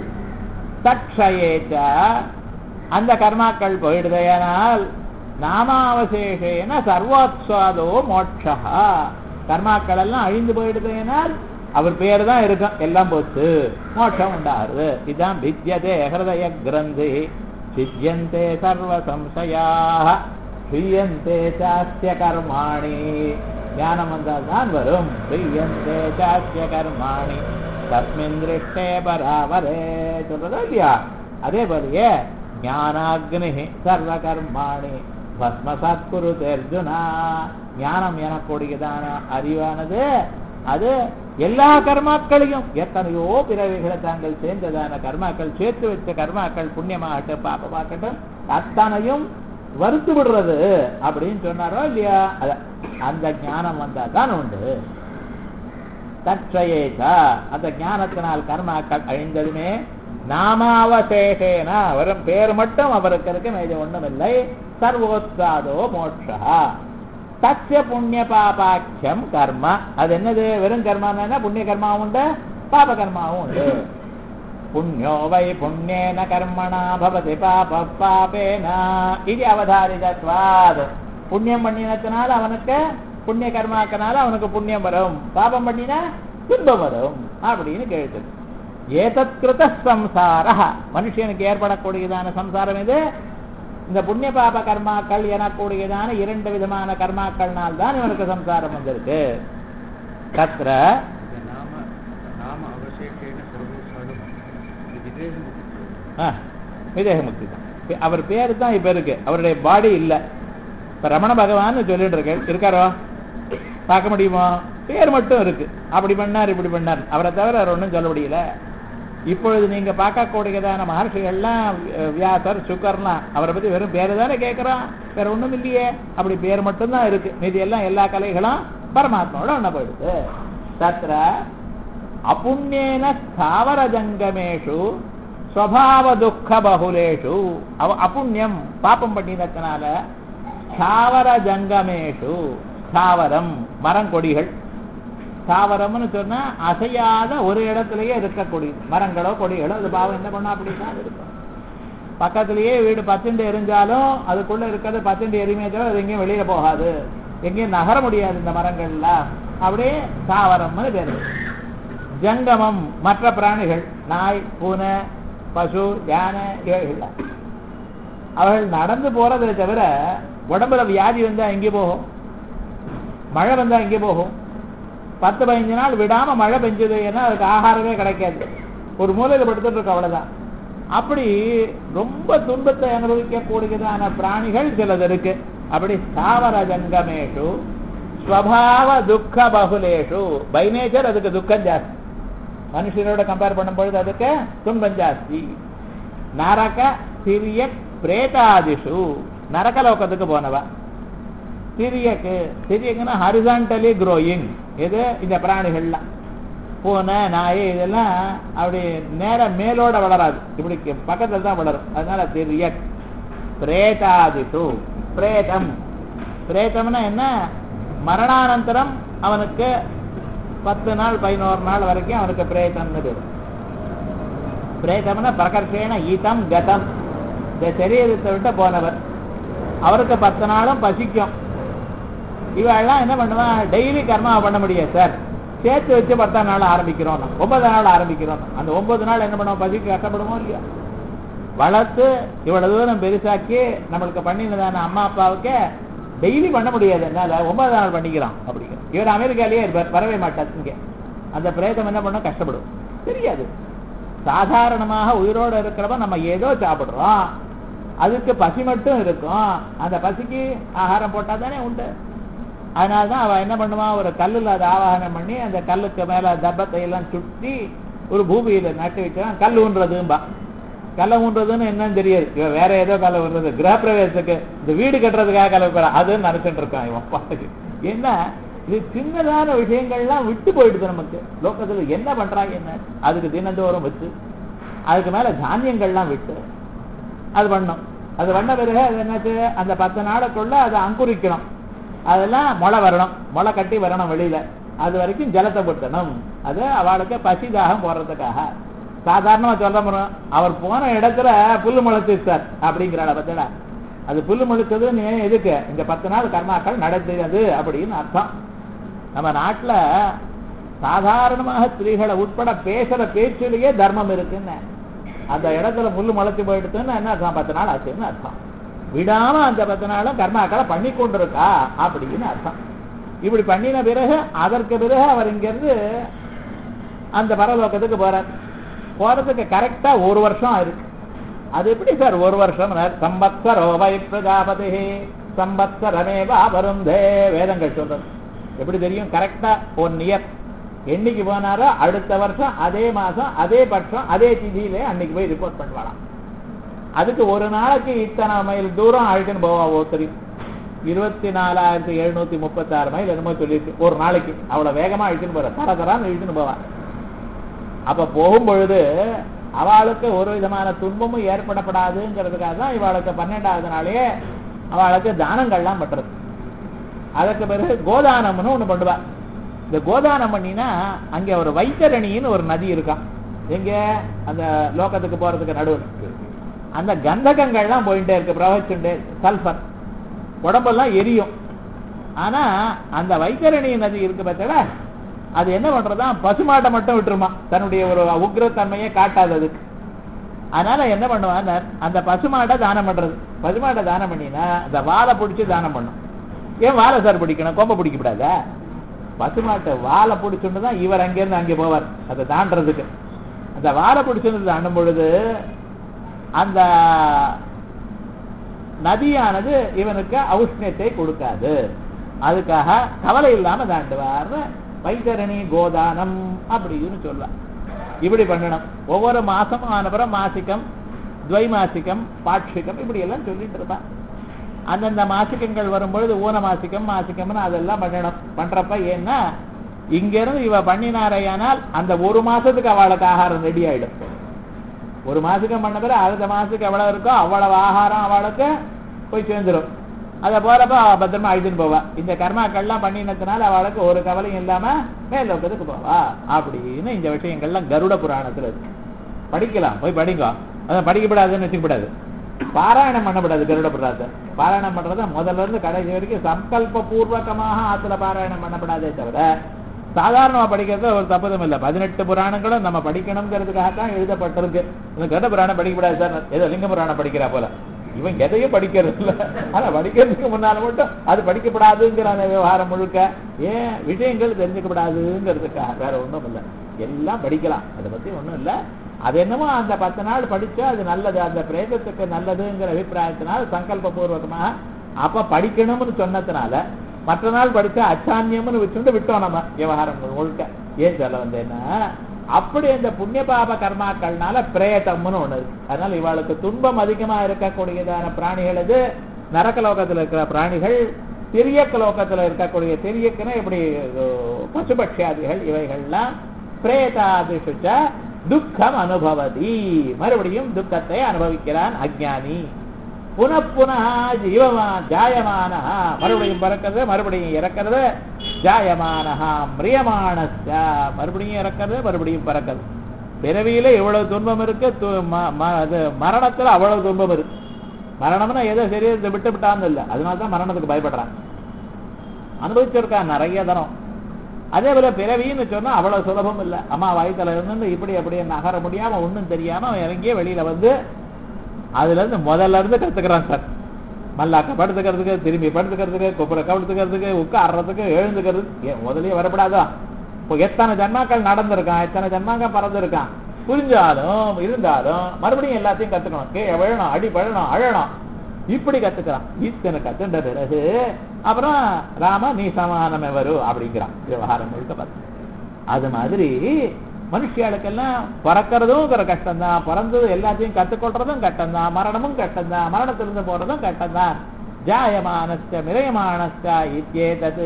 தட்சயேச்ச அந்த கர்மாக்கள் போயிடுதையானால் நாமாவசேஷேன சர்வாத்வாதோ மோட்சா கர்மாக்கள் எல்லாம் அழிந்து போயிடுதையானால் அவர் பேர் தான் இருக்கும் எல்லாம் போச்சு மோட்சம் உண்டாருது இதுதான் வித்யதே ஹிருதய கிரந்தி சித்தியந்தே சர்வ சம்சயாக ஸ்ரீயந்தே சாஸ்திய கர்மாணி ஞானம் வந்தால் தான் வரும் ஸ்ரீயந்தே சாஸ்திய கர்மாணி தஸ்மின் திருஷ்டே பராவரே சொல்றதா இல்லையா அதே போலயே ஞானாக்னி சர்வ கர்மாணி பஸ்மசாத் குரு அர்ஜுனா ஞானம் எனக்கூடியதான அறிவானது அது எல்லா கர்மாக்களையும் எத்தனையோ பிறவிகளை தாங்கள் சேர்ந்ததான கர்மாக்கள் சேர்த்து வச்ச கர்மாக்கள் புண்ணியமாகட்டும் பாப்பமாகட்டும் அத்தனையும் வறுத்து விடுறது அப்படின்னு சொன்னாரோ இல்லையா அத அந்த ஞானம் வந்தா தான் உண்டு தற்றையேசா அந்த ஞானத்தினால் கர்மாக்கள் அழிந்ததுமே நாமாவசேஷேன வெறும் பேர் மட்டும் அவருக்கு இருக்கு இது ஒண்ணும் இல்லை சர்வோத்சாதோ மோட்சா தஸ்ய புண்ணிய பாபாக்கியம் கர்ம அது என்னது வெறும் கர்மானா புண்ணிய கர்மாவும் உண்டு பாப கர்மாவும் உண்டு புண்ணியோ வை புண்ணியேன கர்மணா பவதி பாப பாபேன இது அவதாரிதத்வாத் புண்ணியம் பண்ணினத்தினால அவனுக்கு புண்ணிய கர்மாக்கனால அவனுக்கு புண்ணியம் வரும் பாபம் பண்ணினா துன்பம் வரும் அப்படின்னு கேட்டது ஏதத் கிருத சம்சார மனுஷனுக்கு ஏற்படக்கூடியதான சம்சாரம் இது இந்த புண்ணிய பாப கர்மாக்கள் எனக்கூடியதான இரண்டு விதமான கர்மாக்கள்னால் தான் இவனுக்கு சம்சாரம் வந்திருக்கு தத்ர नाम नाम अवशेषेण सर्वोत्साहम् विदेहमुक्ति ஆ, விதேகமுக்தி தான் பே- அவர் பேரு தான் இப்ப இருக்கு அவருடைய பாடி இல்ல இப்ப ரமண பகவான் சொல்லிட்டு இருக்க இருக்காரோ பார்க்க முடியுமா பேர் மட்டும் இருக்கு அப்படி பண்ணார் இப்படி பண்ணார் அவரை தவிர வேற ஒண்ணும் சொல்ல முடியல இப்பொழுது நீங்க பார்க்கக்கூடியதான மகர்ஷிகள்லாம் வி- வியாசர் சுக்கர்லாம் அவரை பத்தி வெறும் பேரு தானே கேட்கிறோம் வேற ஒண்ணும் இல்லையே அப்படி பேர் மட்டும்தான் இருக்கு மீதி எல்லாம் எல்லா கலைகளும் பரமாத்மாவோட ஒண்ண போயிடுது தத்ர அபுண்யேன ஸ்தாவர ஜங்கமேஷு ஸ்வபாவ துக்க பகுலேஷு அவ அபுண்யம் பாப்பம் பண்ணினத்தினால ஸ்தாவர ஜங்கமேஷு ஸ்தாவரம் மரங்கொடிகள் ஸ்தாவரம்னு சொன்னா அசையாத ஒரு இடத்திலேயே இருக்கக்கூடிய மரங்களோ கொடிகளோ அது பாவம் என்ன பண்ணா அப்படிதான் இருக்கும் பக்கத்திலேயே வீடு பத்துண்டு எரிஞ்சாலும் அதுக்குள்ள இருக்கிறது பத்துண்டு எரிமே தவிர அது எங்கேயும் வெளியில போகாது எங்கேயும் நகர முடியாது இந்த மரங்கள்லாம் அப்படியே ஸ்தாவரம்னு பேரு ஜங்கமம் மற்ற பிராணிகள் நாய் பூனை பசு யானை இவைகள்லாம் அவர்கள் நடந்து போறதை தவிர உடம்புல வியாதி வந்தா எங்கே போகும் மழை வந்தா எங்கே போகும் பத்து பதினஞ்சு நாள் விடாம மழை பெஞ்சது ஏன்னா அதுக்கு ஆகாரமே கிடைக்காது ஒரு மூலையில படுத்துட்டு இருக்கு அவ்வளவுதான் அப்படி ரொம்ப துன்பத்தை அனுபவிக்கக்கூடியதான பிராணிகள் சிலது இருக்கு அப்படி ஸ்தாவர ஜங்கமேஷு ஸ்வபாவ துக்க பகுலேஷு பை நேச்சர் அதுக்கு துக்கம் ஜாஸ்தி மனுஷனோட கம்பேர் பண்ணும்பொழுது அதுக்கு துன்பம் ஜாஸ்தி நரக சிறிய பிரேதாதிஷு நரகலோகத்துக்கு போனவா சிறியக்கு சிறியக்குன்னா ஹரிசாண்டலி க்ரோயிங் இது இந்த பிராணிகள்லாம் பூனை நாய் இதெல்லாம் அப்படி நேர மேலோட வளராது இப்படி கி- பக்கத்துல தான் வளரும் அதனால சிறிய பிரேதாதிஷு பிரேதம் பிரேதம்னா என்ன மரணானந்தரம் அவனுக்கு பத்து நாள் பதினோரு நாள் வரைக்கும் அவனுக்கு பிரேதம்னு பேரு பிரேதம்னா பிரகர்ஷேன ஈதம் கதம் இந்த சரீரத்தை விட்டு போனவர் அவருக்கு பத்து நாளும் பசிக்கும் இவெல்லாம் என்ன பண்ணுவான் டெய்லி கர்மா பண்ண முடியாது சார் சேர்த்து வச்சு பத்தாம் நாள் ஆரம்பிக்கிறோம் நம்ம. ஒன்பதாம் நாள் ஆரம்பிக்கிறோம் நம்ம. அந்த ஒன்பது நாள் என்ன பண்ணுவோம் பசிக்கு கஷ்டப்படுமோ இல்லையா வளர்த்து இவ்வளவு தூரம் பெருசாக்கி நம்மளுக்கு பண்ணினதான அம்மா அப்பாவுக்கு டெய்லி பண்ண முடியாது என்னால ஒன்பது நாள் பண்ணிக்கிறோம் அப்படிங்கிறோம் இவர் அமெரிக்காலேயே இருப்பார் வரவே மாட்டார் இங்க அந்த பிரேதம் என்ன பண்ண கஷ்டப்படும் தெரியாது சாதாரணமாக உயிரோட இருக்கிறவன் நம்ம ஏதோ சாப்பிடுறோம் அதுக்கு பசி மட்டும் இருக்கும் அந்த பசிக்கு ஆகாரம் போட்டா தானே உண்டு அதனாலதான் அவ என்ன பண்ணுவான் ஒரு கல்லுல அதை ஆவாகனம் பண்ணி அந்த கல்லுக்கு மேல தப்பத்தை எல்லாம் சுற்றி ஒரு பூமியில நட்டு வச்சான் கல் ஊன்றதும்பா கல்லை ஊன்றதுன்னு என்னன்னு தெரியாது இவன் வேற ஏதோ கல்லை ஊன்றது கிரகப்பிரவேசத்துக்கு இந்த வீடு கட்டுறதுக்காக கல்லை வைக்கிறான் அதுன்னு நினைச்சிட்டு இருக்கான் இவன் பாட்டுக்கு என்ன இது சின்னதான விஷயங்கள்லாம் விட்டு போயிடுது நமக்கு லோகத்துல என்ன பண்றாங்க என்ன அதுக்கு தினந்தோறும் வச்சு அதுக்கு மேல தானியங்கள்லாம் விட்டு அது பண்ணும் அது பண்ண பிறகு அது என்னாச்சு அந்த பத்து நாளுக்குள்ள அதை அங்குரிக்கணும் அதெல்லாம் முளை வரணும் முளை கட்டி வரணும் வெளியில அது வரைக்கும் ஜலத்தை பொருத்தணும் அது அவளுக்கு பசி தாகம் போடுறதுக்காக சாதாரணமா சொல்ல முடியும் அவர் போன இடத்துல புல்லு முளைச்சு சார் அப்படிங்கிறாள பத்தடா அது புல்லு முளைச்சதுன்னு ஏன் எதுக்கு இந்த பத்து நாள் கர்மாக்கள் நடந்தது அப்படின்னு அர்த்தம் நம்ம நாட்டுல சாதாரணமாக ஸ்திரீகளை உட்பட பேசுற பேச்சிலேயே தர்மம் இருக்குன்னு அந்த இடத்துல முள்ளு முளைச்சு போயிடுதுன்னு என்ன அர்த்தம் பத்து நாள் ஆச்சுன்னு அர்த்தம் விடாம அந்த பத்து நாளும் கர்மாக்களை பண்ணி கொண்டிருக்கா அப்படின்னு அர்த்தம் இப்படி பண்ணின பிறகு அதற்கு பிறகு அவர் இங்கிருந்து அந்த பரலோகத்துக்கு போறார் போறதுக்கு கரெக்டா ஒரு வருஷம் ஆயிருக்கு அது எப்படி சார் ஒரு வருஷம் சம்பத்சரோ வை பிரஜாபதி சம்பத்சரமே வருந்தே வேதங்கள் சொல்றது எப்படி தெரியும் கரெக்டா ஒன் இயர் என்னைக்கு போனாரோ அடுத்த வருஷம் அதே மாசம் அதே பட்சம் அதே திதியிலே அன்னைக்கு போய் ரிப்போர்ட் பண்ணுவாளாம் அதுக்கு ஒரு நாளைக்கு இத்தனை மைல் தூரம் அழைச்சுன்னு போவா ஒருத்தர் இருபத்தி நாலாயிரத்தி எழுநூத்தி முப்பத்தி ஆறு மைல் என்னமோ சொல்லியிருக்கு ஒரு நாளைக்கு அவ்வளவு வேகமா அழிச்சுன்னு போற தர தரான்னு இழுத்துன்னு போவா அப்ப போகும் பொழுது அவளுக்கு ஒரு விதமான துன்பமும் ஏற்படப்படாதுங்கிறதுக்காக தான் இவளுக்கு பன்னெண்டாவது நாளே அவளுக்கு தானங்கள்லாம் பண்றது அதற்கு பிறகு கோதானம்னு ஒண்ணு பண்ணுவா இந்த கோதானம் பண்ணினா அங்க ஒரு வைத்தரணின்னு ஒரு நதி இருக்கான் எங்க அந்த லோகத்துக்கு போறதுக்கு நடுவில் அந்த கந்தகங்கள்லாம் போயிட்டே இருக்கு பிரவச்சுண்டே சல்ஃபர் உடம்பெல்லாம் எரியும் ஆனா அந்த வைத்தரணி நதி இருக்கு பார்த்தா அது என்ன பண்றதா பசுமாட்டை மட்டும் விட்டுருமா தன்னுடைய ஒரு உக்ரத்தன்மையை காட்டாததுக்கு அதனால என்ன பண்ணுவான் அந்த பசுமாட்டை தானம் பண்றது பசுமாட்டை தானம் பண்ணினா அந்த வாழை பிடிச்சி தானம் பண்ணும் ஏன் வாழை சார் பிடிக்கணும் கொம்பை பிடிக்கப்படாதா பசுமாட்டை வாழை பிடிச்சுட்டு தான் இவர் அங்கேருந்து அங்கே போவார் அதை தாண்டறதுக்கு அந்த வாழை பிடிச்சிருந்து தாண்டும் பொழுது அந்த நதியானது இவனுக்கு ஔஷ்ணியத்தை கொடுக்காது அதுக்காக கவலை இல்லாம தாண்டுவார் வைத்தரணி கோதானம் அப்படின்னு சொல்லுவார் இப்படி பண்ணணும் ஒவ்வொரு மாசமும் ஆனப்புறம் மாசிக்கம் துவைமாசிக்கம் பாட்சிகம் இப்படி எல்லாம் சொல்லிட்டு இருப்பான் அந்தந்த மாசிக்கங்கள் வரும்பொழுது ஊன மாசிக்கம் மாசிக்கம்னு அதெல்லாம் பண்ணணும் பண்றப்ப ஏன்னா இங்க இருந்து இவ பண்ணினாரையானால் அந்த ஒரு மாசத்துக்கு அவளுக்கு ஆகாரம் ரெடி ஆயிடும் ஒரு மாசத்துக்கு பண்ண பிறகு அடுத்த மாசத்துக்கு எவ்வளவு இருக்கோ அவ்வளவு ஆகாரம் அவளுக்கு போய் சேர்ந்துடும் அதை போறப்ப அவ பத்திரமா அழிச்சுன்னு போவா இந்த கர்மாக்கள்லாம் பண்ணினதுனால அவளுக்கு ஒரு கவலையும் இல்லாம மேலோக்கத்துக்கு போவா அப்படின்னு இந்த விஷயங்கள்லாம் கருட புராணத்துல இருக்கு படிக்கலாம் போய் படிங்க அதை படிக்கப்படாதுன்னு வச்சுக்கப்படாது பாராயணம் பண்ணப்படாது கருட புராணத்தை பாராயணம் பண்றத முதல்ல இருந்து கடைசி வரைக்கும் சங்கல்ப பூர்வகமாக ஆத்துல பாராயணம் பண்ணப்படாதே தவிர சாதாரணமா படிக்கிறது ஒரு தப்புதம் இல்லை பதினெட்டு புராணங்களும் நம்ம படிக்கணுங்கிறதுக்காக தான் எழுதப்பட்டிருக்கு இந்த கருட புராணம் படிக்கப்படாது சார் ஏதோ லிங்க புராணம் படிக்கிறா போல இவன் எதையும் படிக்கிறது இல்ல ஆனா படிக்கிறதுக்கு முன்னால மட்டும் அது படிக்கப்படாதுங்கிற அந்த விவகாரம் முழுக்க ஏன் விஷயங்கள் தெரிஞ்சுக்கப்படாதுங்கிறதுக்காக வேற ஒண்ணும் இல்லை எல்லாம் படிக்கலாம் அதை பத்தி ஒண்ணும் இல்லை அது என்னமோ அந்த பத்து நாள் படிச்சா அது நல்லது அந்த பிரேதத்துக்கு நல்லதுங்கிற அபிப்பிராயத்தினால சங்கல்ப பூர்வகமாக அப்ப படிக்கணும்னு சொன்னதுனால மற்ற நாள் படிச்சா அச்சான்யம்னு வச்சுட்டு விட்டோம் நம்ம விவகாரம் முழுக்க ஏன் சொல்ல வந்தேன்னா அப்படி அந்த புண்ணிய பாப கர்மாக்கள்னால பிரேதம்னு ஒண்ணு இருக்கு அதனால இவாளுக்கு துன்பம் அதிகமா இருக்கக்கூடியதான பிராணிகள் இது நரக லோகத்துல இருக்கிற பிராணிகள் திரியக்க லோகத்துல இருக்கக்கூடிய திரியக்குன்னா இப்படி அஹ், பசுபட்சியாதிகள் இவைகள்லாம் பிரேதாதிஷுச்ச துக்கம் அனுபவதி மறுபடியும் துக்கத்தை அனுபவிக்கிறான் அஜ்ஞானி புனப்புன ஜீவமா ஜாயமான மறுபடியும் பிறக்கிறது மறுபடியும் இறக்கிறது ஜாயமானஹா மிரியமானஸ்ய மறுபடியும் இறக்கிறது மறுபடியும் பிறக்கிறது பிறவியில இவ்வளவு துன்பம் இருக்கு து- ம- ம- அது மரணத்துல அவ்வளவு துன்பம் இருக்கு மரணம்னா ஏதோ சரீரத்தை விட்டு விட்டான்னு இல்லை அதனாலதான் மரணத்துக்கு பயப்படுறான் அனுபவிச்சிருக்கான் நிறைய தரம் அதே போல பிறவின்னு சொன்னா அவ்வளவு சுலபம் இல்லை அம்மா வயித்துல இருந்து இப்படி அப்படியே நகர முடியாம ஒண்ணும் தெரியாம அவன் இறங்கியே வெளியில வந்து அதுல இருந்து முதல்ல இருந்து கத்துக்கிறான் சார் மல்லாக்க படுத்துக்கிறதுக்கு திரும்பி படுத்துக்கிறதுக்கு குப்புற கவிழ்த்துக்கிறதுக்கு உட்காடுறதுக்கு எழுந்துக்கிறதுக்கு ஏன் முதல்லயே வரப்படாதா இப்போ எத்தனை ஜன்மாக்கள் நடந்திருக்கான் எத்தனை ஜன்மாக்கள் பறந்துருக்கான் புரிஞ்சாலும் இருந்தாலும் மறுபடியும் எல்லாத்தையும் கத்துக்கணும் கே விழணும் அடி பழணும் அழணும் இப்படி கத்துக்கிறான் இத்தனை கத்துண்ட பிறகு அப்புறம் ராம நீ சமானம் எவரு அப்படிங்கிறான் விவகாரம் முழுக்க பார்த்து அது மாதிரி மனுஷியாளுக்கெல்லாம் பிறக்கிறதும் ஒரு கஷ்டம்தான் பிறந்தது எல்லாத்தையும் கத்துக்கொள்றதும் கஷ்டம்தான் மரணமும் கஷ்டம்தான் மரணத்திலிருந்து போறதும் கஷ்டம்தான் ஜாயமானஸ்ட மிரயமானஸ்ட இத்தியேதது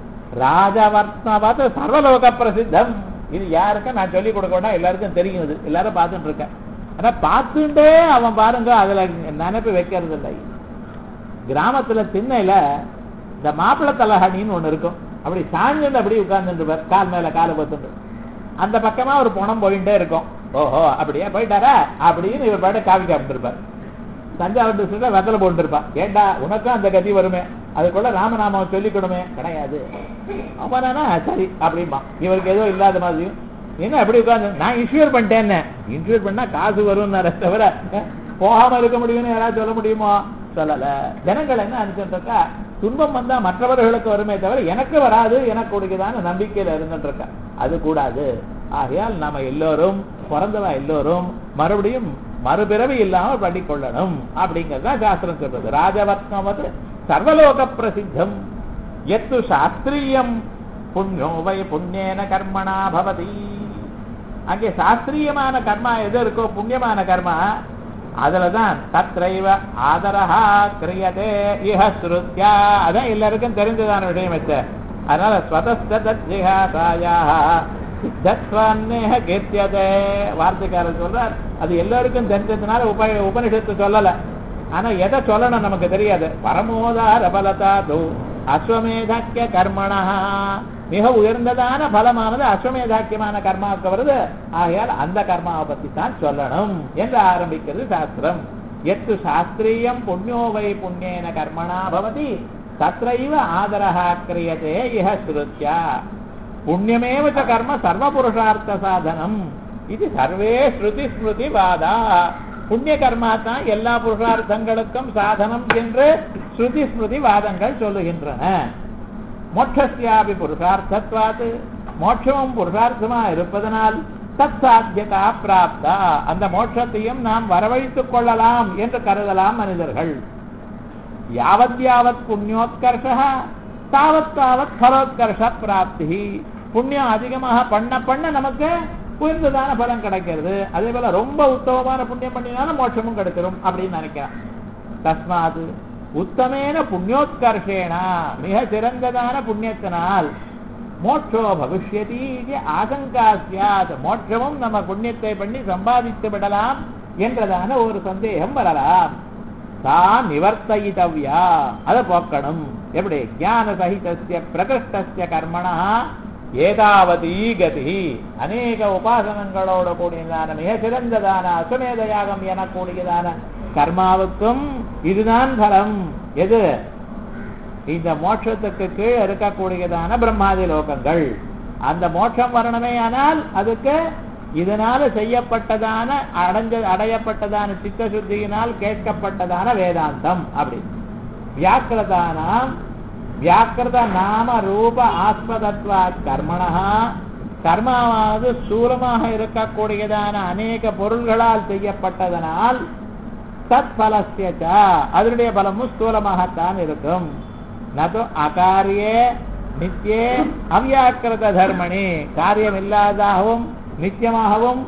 ராஜவர்த்தவத் சர்வலோக பிரசித்தம் இது யாருக்கும் நான் சொல்லிக் கொடுக்க வேண்டாம் எல்லாருக்கும் தெரியும் இது எல்லாரும் பார்த்துட்டு இருக்கேன் ஆனா பார்த்துட்டே அவன் பாருங்க அதுல நினைப்பு வைக்கிறது இல்லை கிராமத்துல திண்ணையில இந்த மாப்பிள்ளை தலஹணின்னு ஒண்ணு இருக்கும் அப்படி சாஞ்சுட்டு அப்படி உட்கார்ந்துட்டு இருப்பார் கால் மேல காலை பார்த்துட்டு அந்த பக்கமா ஒரு பணம் போயிட்டே இருக்கும் ஓஹோ அப்படியே போயிட்டாரா அப்படின்னு இவர் பாட்டு காவி காப்பிட்டுருப்பார் தஞ்சாவூர் டிஸ்ட்ரிக்ட்ல வெத்தலை போட்டுருப்பான் ஏண்டா உனக்கும் அந்த கதி வருமே அதுக்குள்ள ராமநாமம் சொல்லிக்கணுமே கிடையாது அவனானா சரி அப்படிம்பா இவருக்கு ஏதோ இல்லாத மாதிரியும் என்ன எப்படி உட்காந்து நான் இன்சூர் பண்ணிட்டேன்னு இன்சூர் பண்ணா காசு வரும்னு தவிர அஹ், போகாம இருக்க முடியும்னு யாராவது சொல்ல முடியுமோ சொல்லல ஜனங்கள் என்ன அனுப்பிச்சுட்டு துன்பம் வந்தா மற்றவர்களுக்கு வருமே தவிர எனக்கு வராது எனக்கு கொடுக்குதான நம்பிக்கையில இருந்துட்டு இருக்கா அது கூடாது ஆகையால் நாம எல்லோரும் பிறந்தவா எல்லோரும் மறுபடியும் மறுபிறவி இல்லாமல் பண்ணிக்கொள்ளணும் அப்படிங்கறதுதான் சாஸ்திரம் சொல்றது ராஜவத்னவது சர்வலோக பிரசித்தம் எத்து சாஸ்திரியம் புண்ணியோ வை புண்ணியன கர்மணா பவதி அங்கே சாஸ்திரியமான கர்மா எது இருக்கோ புண்ணியமான கர்மா அதுலதான் தத்ரைவ ஆதரஹா கிரியதே இஹ ஸ்ருத்யா அதான் எல்லாருக்கும் தெரிஞ்சதான விஷயம் வச்ச அதனால ஸ்வதஸ்த தத்ஜிஹாசாயாக சித்தத்வான்னேஹ கீர்த்தியதே வார்த்தைக்காரர் சொல்றார் அது எல்லாருக்கும் தெரிஞ்சதுனால உப உபனிஷத்து சொல்லல ஆனா எதை சொல்லணும் நமக்கு தெரியாது பரமோதார பலதா தூ அஸ்வமேதாக்கிய கர்மணா மிக உயர்ந்ததான பலமானது அஸ்வமேதாக்கியமான கர்மாவுக்கு வருது ஆகையால் அந்த கர்மாவை பத்தி தான் சொல்லணும் என்று ஆரம்பிக்கிறது சாஸ்திரம் எத்து சாஸ்திரியம் புண்ணியோ வை புண்ணியேன கர்மணா பவதி தத்ரைவ ஆதரः கிரியதே இஹ ஸ்ருத்யா புண்ணியமேவ ச கர்ம சர்வபுருஷார்த்த சாதனம் இது சர்வே ஸ்ருதி ஸ்மிருதி வாதா புண்ணிய கர்மா தான் எல்லா புருஷார்த்தங்களுக்கும் சாதனம் என்று ஸ்ருதி ஸ்மிருதி வாதங்கள் சொல்லுகின்றன மோட்சஸ்யாபி புருஷார்த்தத்வாது மோட்சமும் புருஷார்த்தமா இருப்பதனால் தத் சாத்தியதா பிராப்தா அந்த மோட்சத்தையும் நாம் வரவழைத்துக் கொள்ளலாம் என்று கருதலாம் மனிதர்கள் யாவத் யாவத் புண்ணியோத்கர்ஷ தாவத் தாவத் பலோத்கர்ஷ பிராப்தி புண்ணியம் அதிகமாக பண்ண பண்ண நமக்கு உயர்ந்ததான பலன் கிடைக்கிறது அதே போல ரொம்ப உத்தமமான புண்ணியம் பண்ணினாலும் மோட்சமும் கிடைச்சிரும் அப்படின்னு நினைக்கிறான் தஸ்மாது உத்தமேன புண்ணியோத்கர்ஷேனா மிக சிறந்ததான புண்ணியத்தினால் மோட்சோ பவிஷ்யதி இது ஆசங்கா சியாத் மோட்சமும் நம்ம புண்ணியத்தை பண்ணி சம்பாதித்து விடலாம் என்றதான ஒரு சந்தேகம் வரலாம் சா நிவர்த்தயிதவ்யா அதை போக்கணும் எப்படி ஞான சகிதஸ்ய பிரகிருஷ்டஸ்ய கர்மணா ஏதாவதி கதி அநேக உபாசனங்களோட கூடியதான மிக சிறந்ததான அசுமேத யாகம் எனக்கூடியதான கர்மாவுக்கும் இதுதான் பலம் எது இந்த மோட்சத்துக்கு கீழ் இருக்கக்கூடியதான பிரம்மாதி லோகங்கள் அந்த மோட்சம் வரணுமே ஆனால் அதுக்கு இதனால செய்யப்பட்டதான அடைஞ்ச அடையப்பட்டதான சித்த சுத்தியினால் கேட்கப்பட்டதான வேதாந்தம் அப்படி வியாக்கிரதானாம் வியாக்கிரத நாம ரூப ஆஸ்பதத்வா கர்மணா கர்மாவானது ஸ்தூலமாக இருக்கக்கூடியதான அநேக பொருள்களால் செய்யப்பட்டதனால் தத் பலசிய அதனுடைய பலமும் ஸ்தூலமாகத்தான் இருக்கும் நது அகாரியே நித்தியே அவ்யாக்கிரத தர்மணி காரியம் இல்லாததாகவும் நித்தியமாகவும்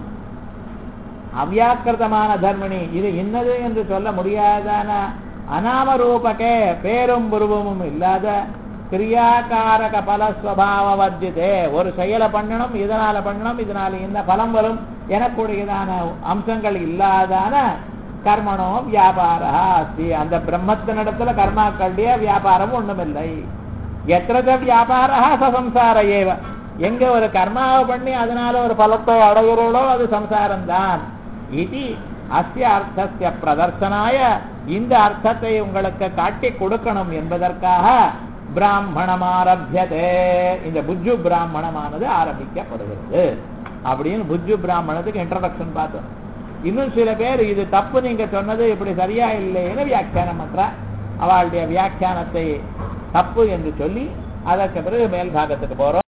அவ்யாக்கிருதமான தர்மணி இது இன்னது என்று சொல்ல முடியாதான அநாமரூபகே பேரும் புருவமும் இல்லாத கிரியாகாரக பலஸ்வபாவ வர்ஜிதே ஒரு செயலை பண்ணணும் இதனால பண்ணணும் இதனால இந்த பலம் வரும் எனக்கூடியதான அம்சங்கள் இல்லாதான கர்மணோ வியாபாரா அஸ்தி அந்த பிரம்மத்தினிடத்துல கர்மாக்களுடைய வியாபாரம் ஒண்ணுமில்லை எத்திரத வியாபாரா சசம்சார ஏவ எங்க ஒரு கர்மாவை பண்ணி அதனால ஒரு பலத்தை அடைகிறோளோ அது சம்சாரம்தான் இது அஸ்ய அர்த்தஸ்ய பிரதர்சனாய இந்த அர்த்தத்தை உங்களுக்கு காட்டி கொடுக்கணும் என்பதற்காக பிராமணம் ஆரம்பியதே இந்த புஜ்ஜு பிராமணமானது ஆரம்பிக்கப்படுகிறது அப்படின்னு புஜ்ஜு பிராமணத்துக்கு இன்ட்ரடக்ஷன் பார்த்தோம் இன்னும் சில பேர் இது தப்பு நீங்க சொன்னது இப்படி சரியா இல்லைன்னு வியாக்கியானம் பண்ற அவளுடைய வியாக்கியானத்தை தப்பு என்று சொல்லி அதற்கு பிறகு மேல் பாகத்துக்கு போறோம்